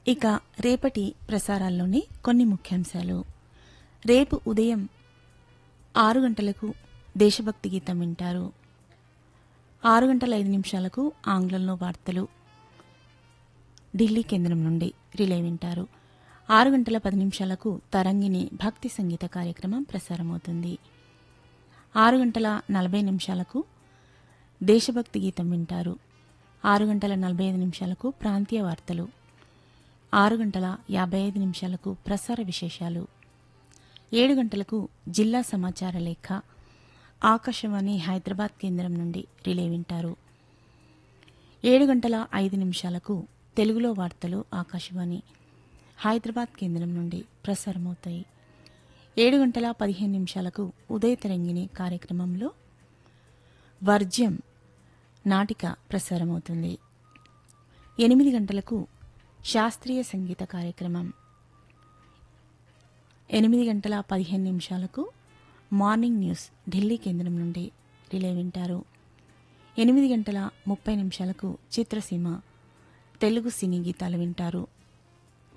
ఇక రేపటి ప్రసారాల్లోని కొన్ని ముఖ్యాంశాలు రేపు ఉదయం ఆరు గంటలకు దేశభక్తి గీతం వింటారు ఆరు గంటల ఐదు నిమిషాలకు ఆంగ్లంలో వార్తలు ఢిల్లీ కేంద్రం నుండి రిలే వింటారు ఆరు గంటల పది నిమిషాలకు తరంగిణి భక్తి సంగీత కార్యక్రమం ప్రసారమవుతుంది ఆరు గంటల నలభై నిమిషాలకు దేశభక్తి గీతం వింటారు ఆరు గంటల నలభై ఐదు నిమిషాలకు ప్రాంతీయ వార్తలు ఆరు గంటల యాభై ఐదు నిమిషాలకు ప్రసార విశేషాలు ఏడు గంటలకు జిల్లా సమాచార లేఖ ఆకాశవాణి హైదరాబాద్ కేంద్రం నుండి రిలే వింటారు ఏడు గంటల ఐదు నిమిషాలకు తెలుగులో వార్తలు ఆకాశవాణి హైదరాబాద్ కేంద్రం నుండి ప్రసారమవుతాయి ఏడు గంటల పదిహేను నిమిషాలకు ఉదయ తరంగిణి కార్యక్రమంలో వర్జ్యం నాటిక ప్రసారమవుతుంది ఎనిమిది గంటలకు శాస్త్రీయ సంగీత కార్యక్రమం ఎనిమిది గంటల పదిహేను నిమిషాలకు మార్నింగ్ న్యూస్ ఢిల్లీ కేంద్రం నుండి రిలే వింటారు ఎనిమిది గంటల ముప్పై నిమిషాలకు చిత్రసీమ తెలుగు సినీ గీతాలు వింటారు